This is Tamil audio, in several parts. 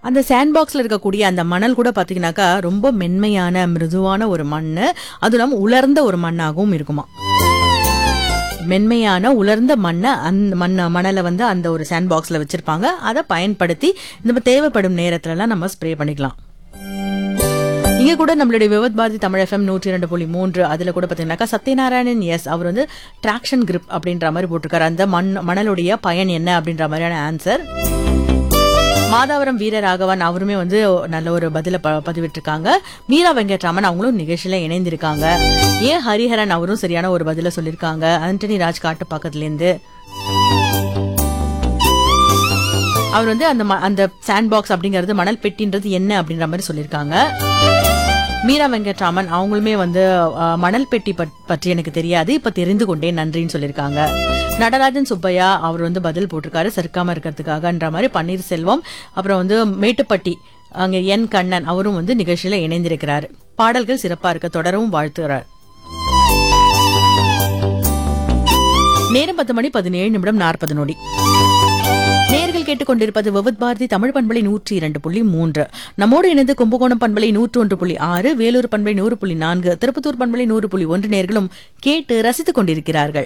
அந்த சாண்ட் பாக்ஸ்ல இருக்கக்கூடிய அந்த மணல் கூட பாத்தீங்கன்னாக்கா ரொம்ப மென்மையான மிருதுவான ஒரு மண் அதுவும் இல்லாம உலர்ந்த ஒரு மண்ணாகவும் இருக்குமா மென்மையான உலர்ந்த மண்ணை அந்த மண்ண மணலை வந்து அந்த ஒரு சாண்ட் பாக்ஸ்ல வச்சிருப்பாங்க அதை பயன்படுத்தி நம்ம தேவைப்படும் நேரத்துலலாம் நம்ம ஸ்ப்ரே பண்ணிக்கலாம் இங்க கூட நம்மளுடைய விவத் பாரதி தமிழ் எஃப்எம் நூற்றி ரெண்டு புள்ளி மூன்று அதுல கூட பாத்தீங்கன்னாக்கா சத்யநாராயணன் எஸ் அவர் வந்து டிராக்ஷன் கிரிப் அப்படின்ற மாதிரி போட்டிருக்காரு அந்த மண் மணலுடைய பயன் என்ன அப்படின்ற மாதிரியான ஆன்சர் மாதாவரம் வீரராகவன் அவருமே வந்து நல்ல ஒரு பதில ப- பதிவிட்டிருக்காங்க மீரா வெங்கட்ராமன் அவங்களும் நிகழ்ச்சியில இணைந்திருக்காங்க ஏன் ஹரிஹரன் அவரும் சரியான ஒரு பதில சொல்லியிருக்காங்க ஆண்டனி ராஜ் காட்டு பக்கத்துல இருந்து அவர் வந்து அந்த ம- அந்த சாண்ட் பாக்ஸ் அப்படிங்கிறது மணல் பெட்டின்றது என்ன அப்படின்ற மாதிரி சொல்லியிருக்காங்க மீரா வெங்கட்ராமன் அவங்களுமே வந்து அஹ், மணல் பெட்டி பட்- பற்றி எனக்கு தெரியாது இப்ப தெரிந்து கொண்டேன் நன்றின்னு சொல்லியிருக்காங்க நடராஜன் சுப்பையா அவர் வந்து பதில் போட்டிருக்காரு சறுக்காம இருக்கிறதுக்காகன்ற மாதிரி பன்னீர்செல்வம் அப்புறம் வந்து மேட்டுப்பட்டி அங்க என் கண்ணன் அவரும் வந்து நிகழ்ச்சியில இணைந்திருக்கிறார் பாடல்கள் சிறப்பா இருக்க தொடரவும் வாழ்த்துகிறார் நேரம் பத்து மணி பதினேழு நிமிடம் நாற்பது நொடி நேர்கள் கேட்டுக்கொண்டிருப்பது விவத் பாரதி தமிழ் பண்பலை நூற்றி இரண்டு புள்ளி மூன்று நம்மோடு இணைந்து கும்பகோணம் பண்பலை நூற்று ஒன்று புள்ளி ஆறு வேலூர் பண்பலை நூறு புள்ளி நான்கு திருப்பத்தூர் பண்பலை நூறு புள்ளி ஒன்று நேர்களும் கேட்டு ரசித்துக் கொண்டிருக்கிறார்கள்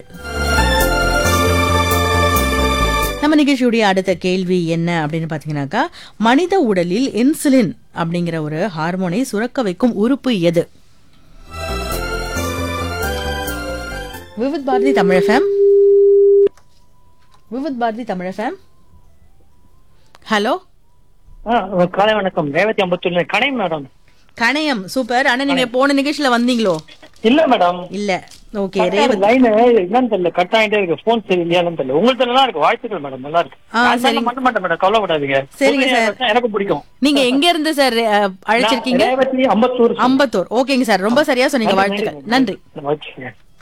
நம்ம நிகழ்ச்சியுடைய அடுத்த கேள்வி என்ன அப்படின்னு பாத்தீங்கன்னாக்கா மனித உடலில் இன்சுலின் அப்படிங்கிற ஒரு ஹார்மோனை சுரக்க வைக்கும் உறுப்பு எது Vividh Bharathi Tamil FM Vividh Bharathi Tamil FM hello ஆ, காலை வணக்கம் ரேவதி அம்பத்தூர்ல கடை மேடம் கணையம் சூப்பர் ஆனா நீங்க போன நிகழ்ச்சியில வந்தீங்களோ இல்ல மேடம் இல்ல ஓகே ரேவதி லைன் என்னன்னு தெரியல கட் ஆகிட்டே இருக்கு போன் சரி இல்லையான்னு தெரியல உங்களுக்கு நல்லா இருக்கு வாழ்த்துக்கள் மேடம் நல்லா இருக்கு ஆ, நான் சரிங்க. மட்டும் மாட்டேன் மேடம் கவலைப்படாதீங்க சரிங்க புதுமையா சார். இருந்தா எனக்கு பிடிக்கும் நீங்க எங்க இருந்து சார் அஹ், அழைச்சிருக்கீங்க நான் ரேவதி அம்பத்தூர் அம்பத்தூர் ஓகேங்க சார் ரொம்ப சரியா சொன்னீங்க வாழ்த்துக்கள் நன்றி ஓகே